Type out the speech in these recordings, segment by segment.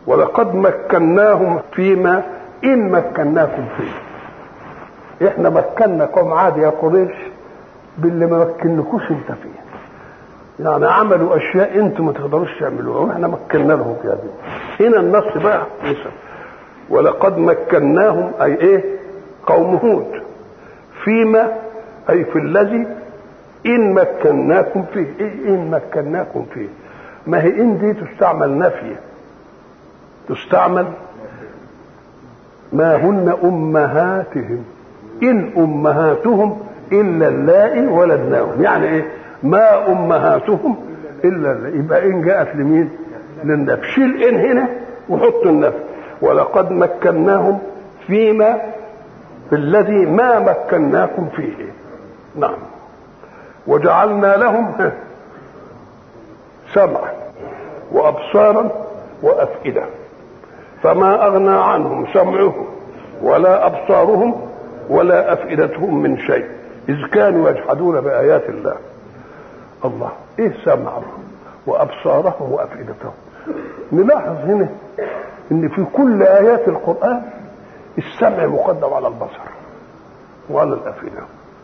ولقد مكناهم فيما ان مكناكم فيه احنا مكنا قوم عاد يا قريش باللي ما مكنكوش انت فيه يعني عملوا اشياء انتم ما تقدروش تعملوها واحنا مكنا لهم فيها دي هنا النص بقى مثل ولقد مكناهم اي ايه قوم هود فيما اي في الذي ان مكناكم فيه ايه ان مكناكم فيه ما هي ان دي تستعمل نفيه تستعمل ما هن امهاتهم ان امهاتهم الا اللائي ولدناهم يعني ايه ما امهاتهم الا اللائي يبقى ان جاءت لمين للنفي شيل ان هنا وحط النفي ولقد مكناهم فيما في الذي ما مكناكم فيه نعم وجعلنا لهم سمعا وابصارا وافئده فما اغنى عنهم سمعهم ولا ابصارهم ولا افئدتهم من شيء اذ كانوا يجحدون بايات الله الله ايه سمعهم وابصارهم وافئدتهم نلاحظ هنا ان في كل ايات القران السمع مقدم على البصر وعلى الافئده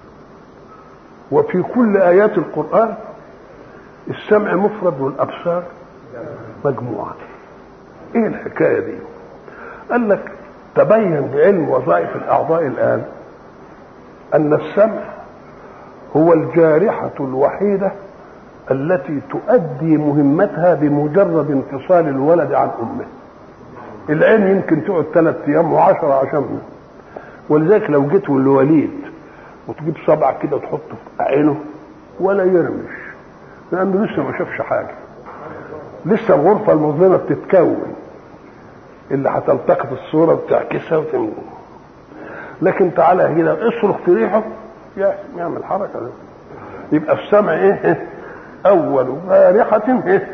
وفي كل ايات القران السمع مفرد والابصار مجموعه ايه الحكايه دي قال لك تبين بعلم وظائف الاعضاء الان ان السمع هو الجارحه الوحيده التي تؤدي مهمتها بمجرد انفصال الولد عن امه العين يمكن تقعد ثلاث ايام وعشرة عشان ولذلك لو جيت لوليد وتجيب صبعك كده وتحطه في عينه ولا يرمش لانه لسه ما شافش حاجه لسه الغرفه المظلمه بتتكون اللي هتلتقط الصوره بتعكسها وتعمل لكن تعالى كده اصرخ في ريحه يعمل حركه ده. يبقى السمع ايه اول بارحه ايه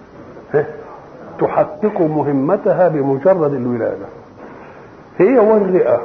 تحقق مهمتها بمجرد الولاده هي والرئه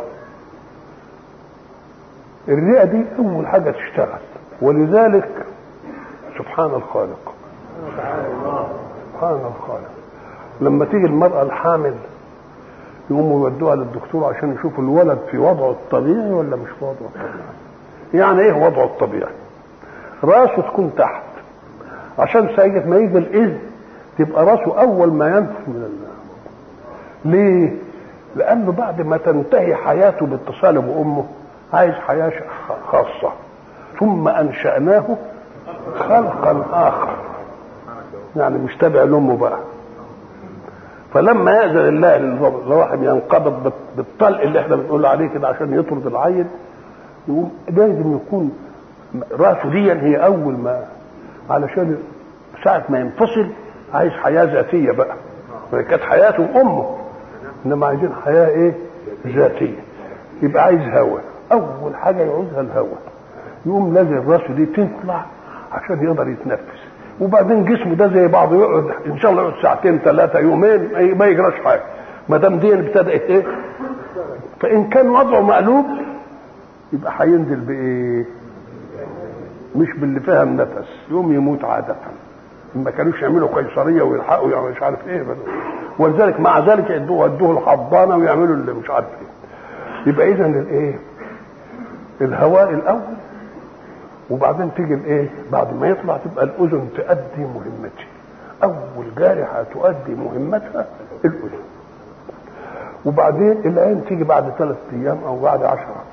الرئه دي اول حاجه تشتغل ولذلك سبحان الخالق سبحان الخالق لما تيجي المرأة الحامل يقوموا يودوها للدكتور عشان يشوفوا الولد في وضعه الطبيعي ولا مش في وضعه الطبيعي يعني ايه وضعه الطبيعي راسه تكون تحت عشان ساعة ما يجي الإذن تبقى راسه أول ما ينفذ من الله ليه؟ لأنه بعد ما تنتهي حياته باتصاله بأمه عايز حياة خاصة ثم أنشأناه خلقا آخر يعني مش تابع لأمه بقى فلما يأذن الله الواحد ينقبض بالطلق اللي احنا بنقول عليه كده عشان يطرد العين يقوم لازم يكون راسه دي هي أول ما علشان ساعة ما ينفصل عايز حياة ذاتية بقى كانت حياته أمه إنما عايزين حياة إيه؟ ذاتية يبقى عايز هوا أول حاجة يعوزها الهوا يقوم لازم راسه دي تطلع عشان يقدر يتنفس وبعدين جسمه ده زي بعضه يقعد ان شاء الله يقعد ساعتين ثلاثه يومين ما يجراش حاجه ما دام دي ابتدات ايه فان كان وضعه مقلوب يبقى هينزل بايه مش باللي فيها النفس يوم يموت عاده ما كانوش يعملوا قيصريه ويلحقوا يعني مش عارف ايه ولذلك مع ذلك يدوه ودوه الحضانه ويعملوا اللي مش عارف ايه يبقى اذا الايه الهواء الاول وبعدين تيجي الايه بعد ما يطلع تبقى الاذن تؤدي مهمتها اول جارحه تؤدي مهمتها الاذن وبعدين العين تيجي بعد ثلاث ايام او بعد عشرة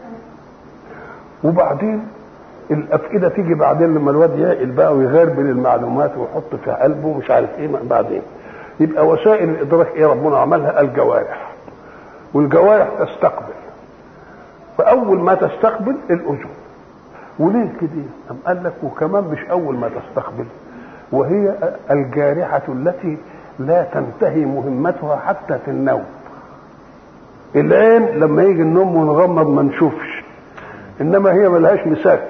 وبعدين الافئده تيجي بعدين لما الواد يعقل بقى ويغربل المعلومات ويحط في قلبه مش عارف ايه بعدين يبقى وسائل الادراك ايه ربنا عملها الجوارح والجوارح تستقبل فاول ما تستقبل الاذن وليه كده أم قال لك وكمان مش أول ما تستقبل وهي الجارحة التي لا تنتهي مهمتها حتى في النوم العين لما يجي النوم ونغمض ما نشوفش انما هي ملهاش مساك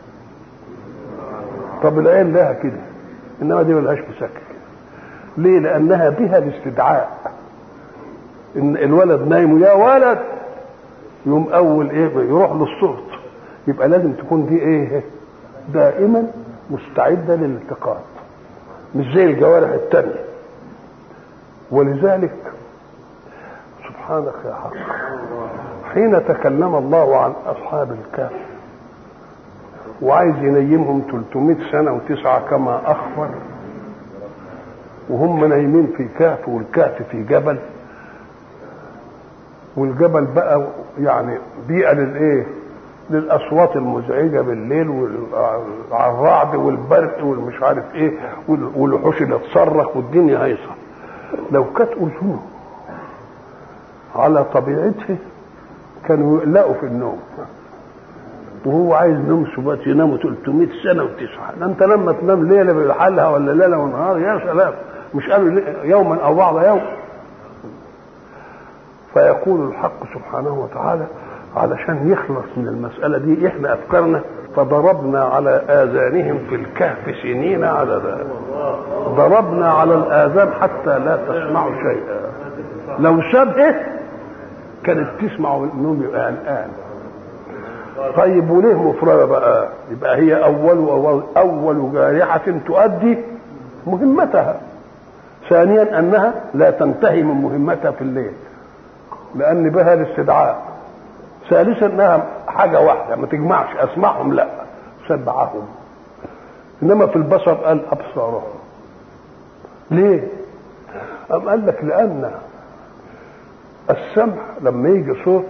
طب العين لها كده انما دي ملهاش مساك ليه لانها بها الاستدعاء ان الولد نايم يا ولد يوم اول ايه يروح للصوت يبقى لازم تكون دي ايه دائما مستعده للالتقاط مش زي الجوارح التانية ولذلك سبحانك يا حق حين تكلم الله عن أصحاب الكهف وعايز ينيمهم 300 سنة وتسعة كما أخبر وهم نايمين في كهف والكهف في جبل والجبل بقى يعني بيئة للإيه؟ للأصوات المزعجة بالليل والرعد والبرق والمش عارف إيه والوحوش اللي تصرخ والدنيا هيصة لو كانت أذنه على طبيعته كانوا يقلقوا في النوم وهو عايز نوم سبات يناموا 300 سنه وتسعه ده انت لما تنام ليله بحالها ولا ليله ونهار يا سلام مش قالوا يوما او بعض يوم فيقول الحق سبحانه وتعالى علشان يخلص من المسألة دي احنا أفكارنا فضربنا على آذانهم في الكهف سنين عددا ضربنا على الآذان حتى لا تسمعوا شيئا لو شبه كانت تسمع النوم يبقى الآن طيب وليه مفردة بقى يبقى هي أول أول, أول جارحة تؤدي مهمتها ثانيا أنها لا تنتهي من مهمتها في الليل لأن بها الاستدعاء ثالثا انها حاجه واحده ما تجمعش اسمعهم لا سبعهم انما في البصر قال ابصارهم ليه أم قال لك لان السمع لما يجي صوت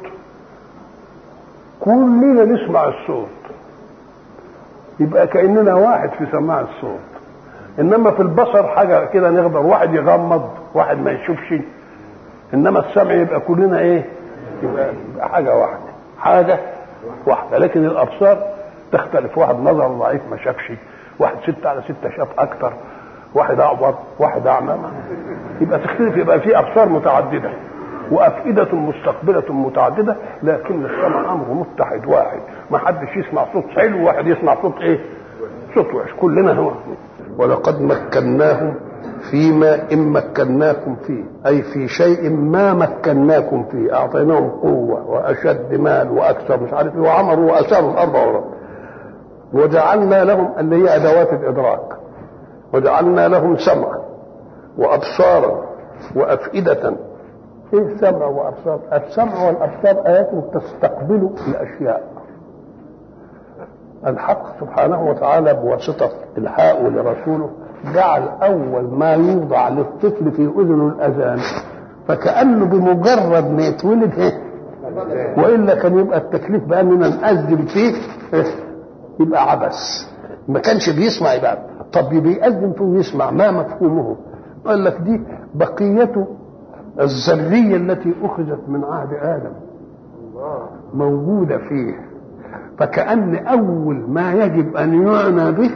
كلنا نسمع الصوت يبقى كاننا واحد في سماع الصوت انما في البصر حاجه كده نقدر واحد يغمض واحد ما يشوفش انما السمع يبقى كلنا ايه يبقى حاجه واحده حاجه واحده لكن الابصار تختلف واحد نظر ضعيف ما شافش واحد ستة على ستة شاف اكتر واحد اعور واحد اعمى يبقى تختلف يبقى في ابصار متعدده وافئده مستقبله متعدده لكن السمع امر متحد واحد ما حدش يسمع صوت حلو وواحد يسمع صوت ايه صوت وحش كلنا هو ولقد مكناهم فيما إن مكناكم فيه أي في شيء ما مكناكم فيه أعطيناهم قوة وأشد مال وأكثر مش عارف إيه وعمروا وأساروا الأرض وراء وجعلنا لهم اللي هي أدوات الإدراك وجعلنا لهم سمعا وأبصارا وأفئدة إيه سمع وأبصار؟ السمع والأبصار آيات تستقبل الأشياء الحق سبحانه وتعالى بواسطة الحاء لرسوله جعل اول ما يوضع للطفل في اذنه الاذان فكانه بمجرد ما يتولد ايه والا كان يبقى التكليف باننا نأذن فيه إيه؟ يبقى عبث ما كانش بيسمع يبقى طب بيأذن فيه ويسمع ما مفهومه قال لك دي بقية الذرية التي أخذت من عهد آدم موجودة فيه فكأن أول ما يجب أن يعنى به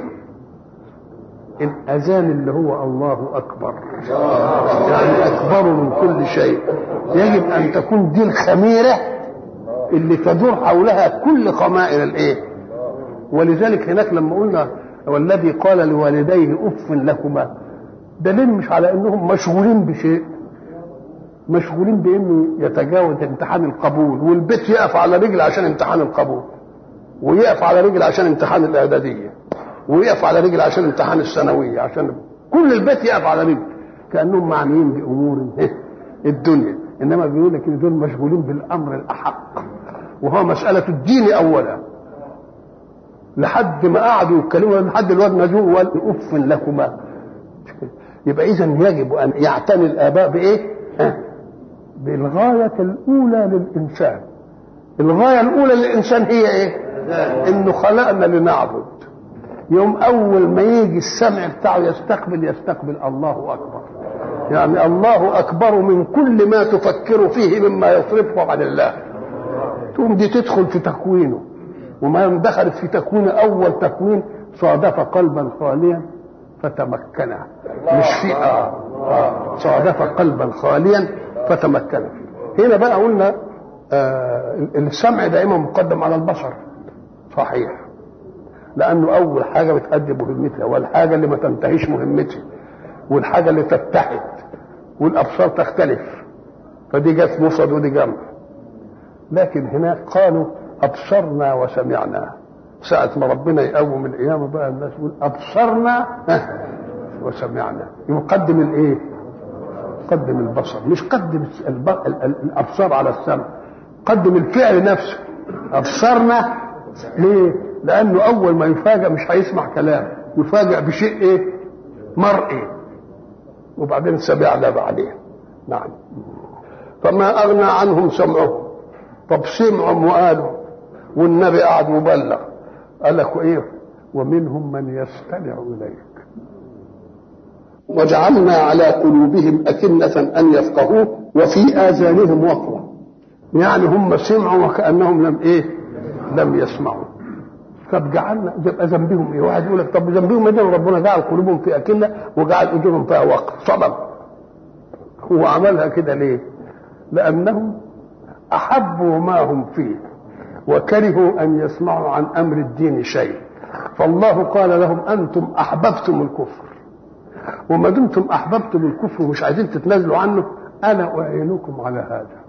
الأذان اللي هو الله أكبر يعني أكبر من كل شيء يجب أن تكون دي الخميرة اللي تدور حولها كل خمائر الإيه ولذلك هناك لما قلنا والذي قال لوالديه أف لكما دليل مش على أنهم مشغولين بشيء مشغولين بأنه يتجاوز امتحان القبول والبيت يقف على رجل عشان امتحان القبول ويقف على رجل عشان امتحان الإعدادية ويقف على رجل عشان امتحان الثانويه عشان كل البيت يقف على رجل كانهم معنيين بامور الدنيا انما بيقول لك دول مشغولين بالامر الاحق وهو مساله الدين اولا لحد ما قعدوا يتكلموا لحد الواد نجوه وقال اف لكما يبقى اذا يجب ان يعتني الاباء بايه؟ بالغايه الاولى للانسان الغايه الاولى للانسان هي ايه؟ انه خلقنا لنعبد يوم اول ما يجي السمع بتاعه يستقبل يستقبل الله اكبر يعني الله اكبر من كل ما تفكر فيه مما يصرفه عن الله تقوم دي تدخل في تكوينه وما دخلت في تكوين اول تكوين صادف قلبا خاليا فتمكن مش في آه. آه. صادف قلبا خاليا فتمكن هنا بقى قلنا آه السمع دائما مقدم على البصر صحيح لانه اول حاجه بتأدي مهمتها والحاجه اللي ما تنتهيش مهمتها والحاجه اللي تتحد والابصار تختلف فدي جت مفرد ودي جمع لكن هناك قالوا ابصرنا وسمعنا ساعة ما ربنا يقوم القيامة بقى الناس يقول أبصرنا وسمعنا يقدم الإيه؟ قدم البصر مش قدم الب... ال- ال- الابصار على السمع قدم الفعل نفسه ابصرنا ليه لانه اول ما يفاجئ مش هيسمع كلام يفاجئ بشيء ايه مرئي وبعدين سمعنا بعدين نعم فما اغنى عنهم سمعهم طب سمعوا وقالوا والنبي قعد مبلغ قال لك ايه ومنهم من يستمع اليك وجعلنا على قلوبهم أكنة أن يفقهوه وفي آذانهم وقرا يعني هم سمعوا وكأنهم لم إيه لم يسمعوا طب جعلنا يبقى ذنبهم ايه؟ واحد يقول لك طب ذنبهم ايه؟ ربنا جعل قلوبهم في اكنه وجعل ايديهم فيها وقر صدق هو عملها كده ليه؟ لانهم احبوا ما هم فيه وكرهوا ان يسمعوا عن امر الدين شيء فالله قال لهم انتم احببتم الكفر وما دمتم احببتم الكفر ومش عايزين تتنازلوا عنه انا اعينكم على هذا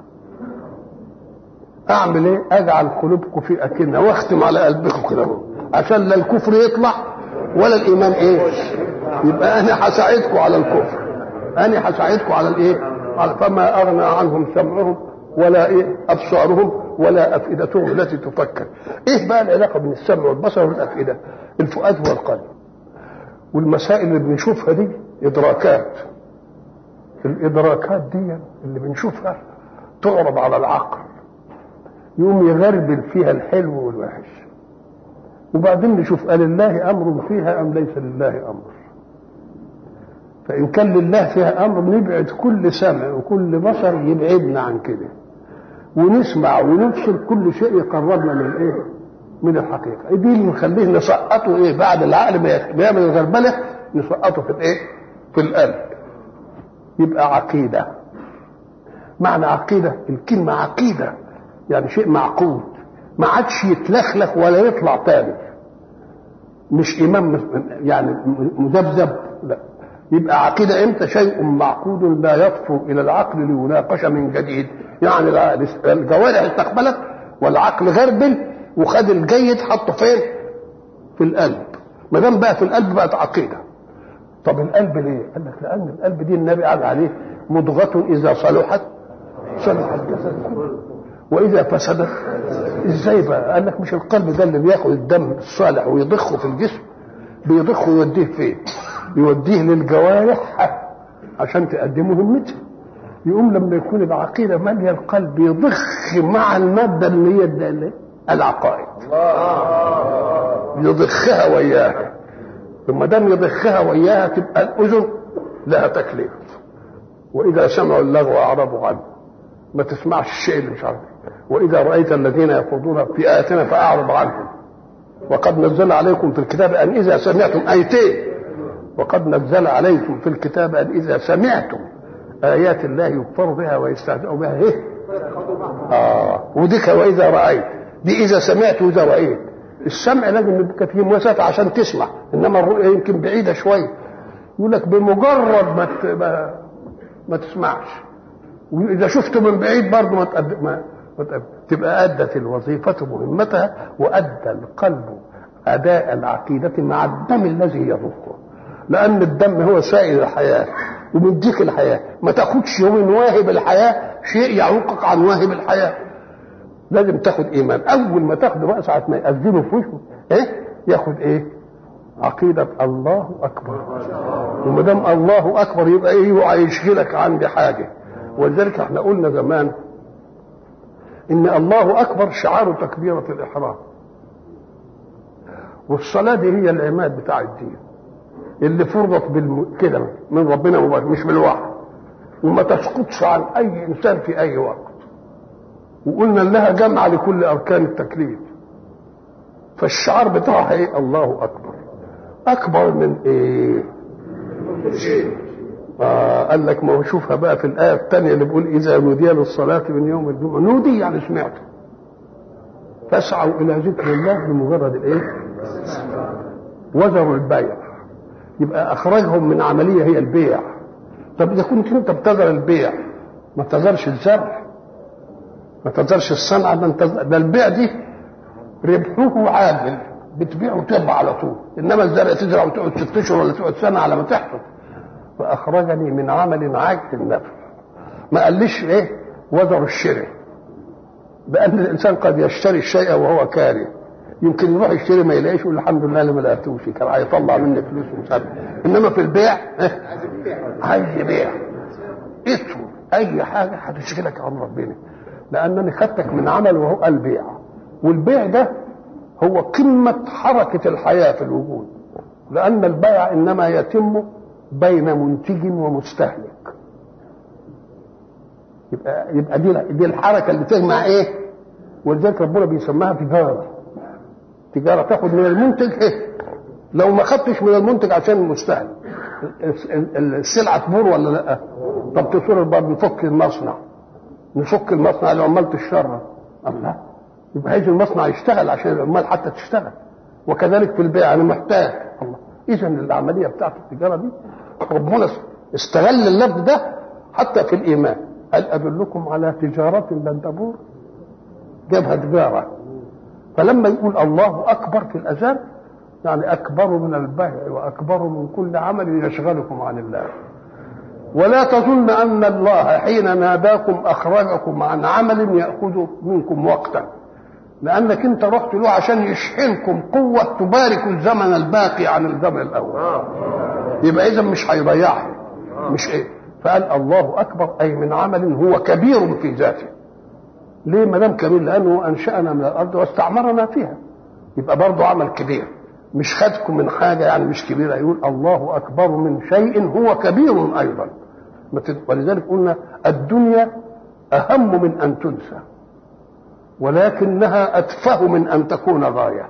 اعمل ايه اجعل قلوبكم في اكنه واختم على قلبكم كده اهو عشان لا الكفر يطلع ولا الايمان ايه يبقى انا هساعدكم على الكفر انا هساعدكم على الايه على فما اغنى عنهم سمعهم ولا ايه ابصارهم ولا افئدتهم التي تفكر ايه بقى العلاقه بين السمع والبصر والافئده الفؤاد والقلب والمسائل اللي بنشوفها دي ادراكات الادراكات دي اللي بنشوفها تعرض على العقل يقوم يغربل فيها الحلو والوحش وبعدين نشوف قال لله امر فيها ام ليس لله امر فان كان لله فيها امر نبعد كل سمع وكل بصر يبعدنا عن كده ونسمع ونفصل كل شيء يقربنا من ايه من الحقيقه دي اللي نخليه نسقطه ايه بعد العقل ما يعمل الغربله نسقطه في الايه في القلب يبقى عقيده معنى عقيده الكلمه عقيده يعني شيء معقود ما عادش يتلخلخ ولا يطلع تاني مش امام يعني مذبذب لا يبقى عقيدة امتى شيء معقود لا يطفو الى العقل ليناقش من جديد يعني الجوارح استقبلت والعقل غربل وخد الجيد حطه فين في القلب ما دام بقى في القلب بقت عقيدة طب القلب ليه قال لك لان القلب دي النبي قال عليه مضغة اذا صلحت صلح الجسد كله واذا فسدت ازاي بقى قال لك مش القلب ده اللي بياخد الدم الصالح ويضخه في الجسم بيضخه ويوديه فين يوديه للجوارح عشان تقدم مهمتها يقوم لما يكون العقيدة مالية القلب يضخ مع المادة اللي هي العقائد يضخها وياها ثم دام يضخها وياها تبقى الأذن لها تكليف وإذا سمعوا اللغو أعرضوا عنه ما تسمعش الشيء اللي مش عارف واذا رايت الذين يخوضون في اياتنا فاعرض عنهم وقد نزل عليكم في الكتاب ان اذا سمعتم ايتين وقد نزل عليكم في الكتاب ان اذا سمعتم ايات الله يكفر بها ويستهزأ بها ايه اه وديك واذا رايت دي اذا سمعت واذا رايت السمع لازم يبقى فيه مسافه عشان تسمع انما الرؤيه يمكن بعيده شويه يقول لك بمجرد ما ما, ما تسمعش واذا شفته من بعيد برضه ما تقدم ما تبقى ادت الوظيفه مهمتها وادى القلب اداء العقيده مع الدم الذي يضخه لان الدم هو سائل الحياه ومديك الحياه ما تاخدش من واهب الحياه شيء يعوقك عن واهب الحياه لازم تاخد ايمان اول ما تاخد بقى ساعه ما يأذنوا في وشه ايه ياخد ايه عقيدة الله أكبر وما دام الله أكبر يبقى إيه يوعى يشغلك عن حاجة ولذلك احنا قلنا زمان ان الله اكبر شعار تكبيره الاحرام والصلاه دي هي العماد بتاع الدين اللي فرضت بالم... كده من ربنا مبارك مش بالوحي وما تسقطش عن اي انسان في اي وقت وقلنا لها جمع لكل اركان التكليف فالشعار بتاعها ايه الله اكبر اكبر من ايه آه قال لك ما هو شوفها بقى في الآية الثانية اللي بيقول إذا نودي للصلاة من يوم الجمعة نودي يعني سمعته فاسعوا إلى ذكر الله بمجرد الإيه؟ وزروا البيع يبقى أخرجهم من عملية هي البيع طب إذا كنت أنت بتذر البيع ما تذرش الزرع ما تذرش الصنعة ده, انت ده البيع دي ربحه عاجل بتبيع وتربح على طول انما الزرع تزرع وتقعد ست اشهر ولا تقعد سنه على ما تحصل فاخرجني من عمل عاجز النفع ما قاليش ايه وزر الشراء بان الانسان قد يشتري الشيء وهو كاره يمكن يروح يشتري ما يلاقيش يقول الحمد لله اللي ما لقيتوش كان هيطلع مني فلوس ومش عارف انما في البيع عايز يبيع اسمه اي حاجه هتشغلك عن ربنا لانني خدتك من عمل وهو البيع والبيع ده هو قمه حركه الحياه في الوجود لان البيع انما يتم بين منتج ومستهلك يبقى يبقى دي دي الحركه اللي تجمع ايه ولذلك ربنا بيسميها تجاره تجاره تاخد من المنتج ايه لو ما خدتش من المنتج عشان المستهلك السلعه تبور ولا لا طب تصور برضه نفك المصنع نفك المصنع العمال تشتغل الله يبقى هيجي المصنع يشتغل عشان العمال حتى تشتغل وكذلك في البيع انا محتاج الله اذا العمليه بتاعت التجاره دي ربنا استغل اللفظ ده حتى في الايمان هل ادلكم على تجاره لن تبور جابها تجاره فلما يقول الله اكبر في الاذان يعني اكبر من البيع واكبر من كل عمل يشغلكم عن الله ولا تظن ان الله حين ناداكم اخرجكم عن عمل ياخذ منكم وقتا لانك انت رحت له عشان يشحنكم قوه تبارك الزمن الباقي عن الزمن الاول يبقى اذا مش هيضيعها مش ايه فقال الله اكبر اي من عمل هو كبير في ذاته ليه ما دام كبير لانه انشانا من الارض واستعمرنا فيها يبقى برضه عمل كبير مش خدكم من حاجه يعني مش كبيره يقول الله اكبر من شيء هو كبير ايضا ولذلك قلنا الدنيا اهم من ان تنسى ولكنها اتفه من ان تكون غايه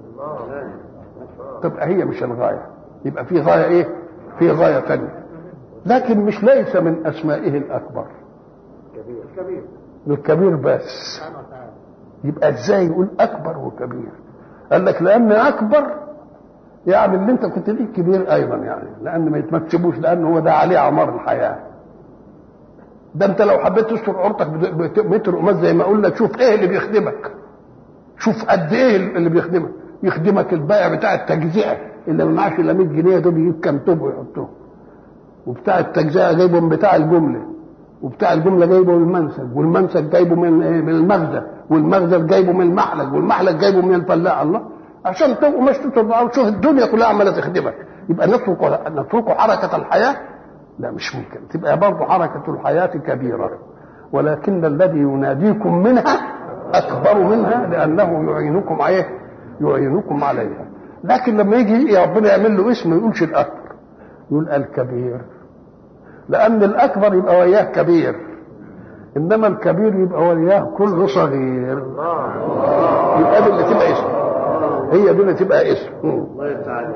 تبقى هي مش الغايه يبقى في غايه ايه في غايه ثانيه لكن مش ليس من اسمائه الاكبر كبير الكبير بس يبقى ازاي يقول اكبر وكبير قال لك لان اكبر يعني اللي انت كنت فيه كبير ايضا يعني لان ما يتمكتبوش لان هو ده عليه اعمار الحياه ده انت لو حبيت تستر عورتك بمتر قماش زي ما قلنا تشوف ايه اللي بيخدمك شوف قد ايه اللي بيخدمك يخدمك البائع بتاع التجزئه اللي ما معاش الا 100 جنيه دول يجيب كام توب ويحطهم وبتاع التجزئه جايبه من بتاع الجمله وبتاع الجمله جايبه من المنسج والمنسج جايبه من من المخزن والمخزن جايبه من المحلج والمحلج جايبه من الفلاح الله عشان تبقوا مش تشوف الدنيا كلها عماله تخدمك يبقى نترك نترك حركه الحياه لا مش ممكن تبقى برضه حركه الحياه كبيره ولكن الذي يناديكم منها اكبر منها لانه يعينكم عليه يعينكم عليها لكن لما يجي ربنا يعمل له اسم ما يقولش الاكبر يقول الكبير لان الاكبر يبقى وياه كبير انما الكبير يبقى وياه كل صغير يبقى دي اللي تبقى اسم هي دي اللي تبقى اسم الله يفتح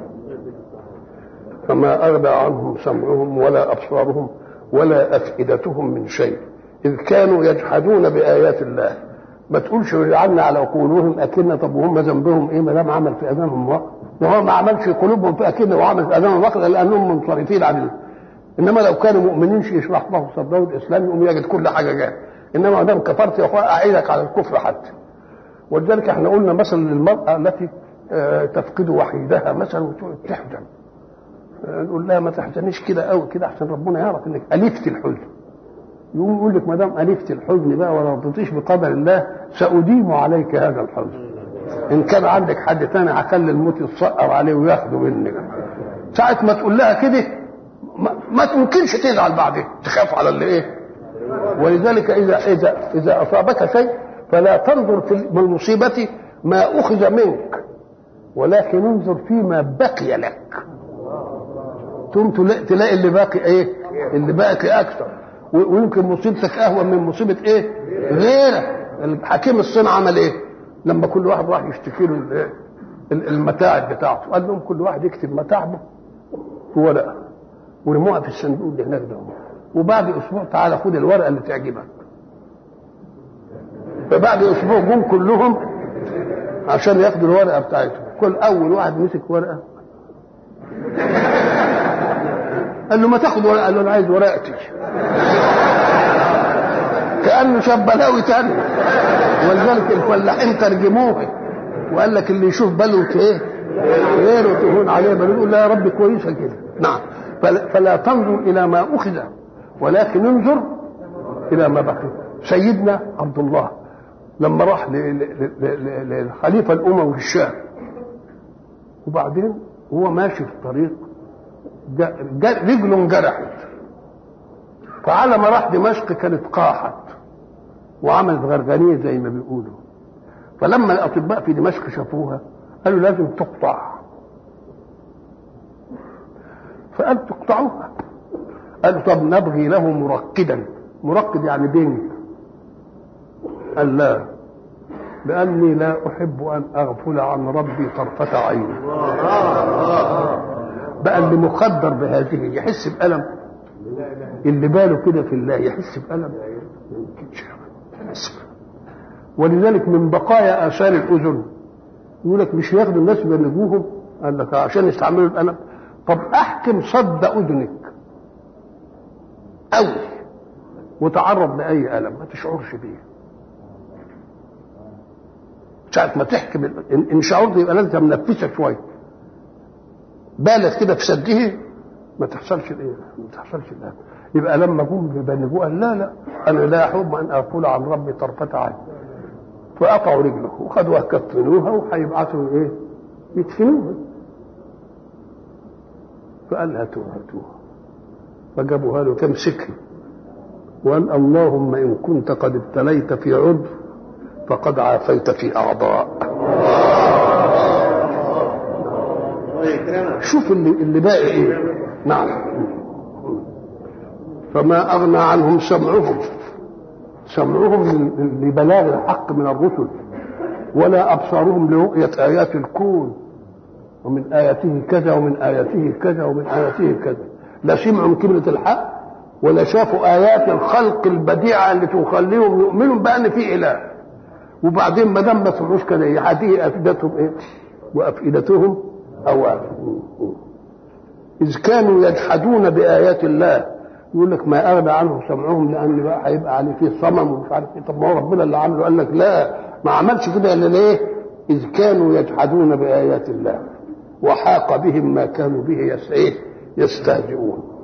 فما اغنى عنهم سمعهم ولا ابصارهم ولا افئدتهم من شيء اذ كانوا يجحدون بايات الله ما تقولش عنا على قلوبهم اكنه طب وهم ذنبهم ايه ما دام عمل في اذانهم وقت وهو ما عملش في قلوبهم في اكنه وعمل في اذانهم وقت لانهم منصرفين عن الله انما لو كانوا مؤمنين يشرح له صدره الاسلام يقوم يجد كل حاجه جايه انما ما دام كفرت يا اخويا اعيدك على الكفر حتى ولذلك احنا قلنا مثلا للمراه التي تفقد وحيدها مثلا تحزن نقول لها ما تحزنيش كده قوي كده عشان ربنا يعرف انك الفت الحزن يقوم يقول لك ما دام الفت الحزن بقى ولا رضيتيش بقدر الله ساديم عليك هذا الحزن ان كان عندك حد تاني هخلي الموت يتسقر عليه وياخده منك ساعه ما تقول لها كده ما, ما تمكنش تزعل بعدين تخاف على اللي ايه ولذلك اذا اذا اذا اصابك شيء فلا تنظر في المصيبه ما اخذ منك ولكن انظر فيما بقي لك ثم تلاقي اللي باقي ايه اللي باقي اكثر ويمكن مصيبتك اهون من مصيبه ايه غيرك الحكيم الصين عمل ايه لما كل واحد راح يشتكي له المتاعب بتاعته قال لهم كل واحد يكتب متاعبه في ورقه ورموها في الصندوق اللي هناك ده وبعد اسبوع تعالى خد الورقه اللي تعجبك فبعد اسبوع جم كلهم عشان ياخدوا الورقه بتاعتهم كل اول واحد مسك ورقه قال له ما تاخد ورقه قال له انا عايز ورقتي كانه شاب بلاوي تاني ولذلك الفلاحين ترجموه وقال لك اللي يشوف بلوة ايه غيره تهون عليه بل يقول لا يا رب كويسه كده نعم فلا, فلا تنظر الى ما اخذ ولكن انظر الى ما بقي سيدنا عبد الله لما راح ل- ل- ل- ل- للخليفه الاموي في الشام وبعدين هو ماشي في الطريق جا- جا- رجله انجرحت فعلى ما راح دمشق كانت قاحت وعملت غرغانيه زي ما بيقولوا فلما الاطباء في دمشق شافوها قالوا لازم تقطع فقال تقطعوها قالوا طب نبغي له مرقدا مرقد يعني بنج قال لا لاني لا احب ان اغفل عن ربي طرفه عين بقى اللي مخدر بهذه يحس بألم اللي باله كده في الله يحس بألم ما يمكنش يحس. ولذلك من بقايا آثار الأذن يقول لك مش ياخدوا الناس يبلغوهم قال لك عشان يستعملوا الألم طب احكم صد أذنك أوي وتعرض لأي ألم ما تشعرش بيه ساعة ما تحكم ال- إن إن شعرت يبقى لازم منفسة شوية بالت كده في سده ما تحصلش الايه ما تحصلش الان يبقى لما جم بيبلغوه قال لا لا انا لا احب ان اقول عن ربي طرفه عين فقطعوا رجله وخدوها كفنوها وهيبعثوا ايه يدفنوها فقال هاتوها هاتوها فجابوها له كم سكه وقال اللهم ان كنت قد ابتليت في عضو فقد عافيت في اعضاء الله يكرمك شوف اللي, اللي باقي ايه نعم فما اغنى عنهم سمعهم سمعهم ل- لبلاغ الحق من الرسل ولا ابصارهم لرؤيه ايات الكون ومن اياته كذا ومن اياته كذا ومن اياته كذا لا سمعوا من كلمه الحق ولا شافوا ايات الخلق البديعه اللي تخليهم يؤمنوا بان في اله وبعدين ما دام ما سمعوش كده هذه افئدتهم ايه؟ وافئدتهم هواء إذ كانوا يجحدون بآيات الله يقول لك ما أغنى عنهم سمعهم لأن بقى هيبقى عليه فيه صمم ومش عارف إيه طب ما هو ربنا اللي عمله قال لك لا ما عملش كده إلا ليه؟ إذ كانوا يجحدون بآيات الله وحاق بهم ما كانوا به يس- إيه؟ يستهزئون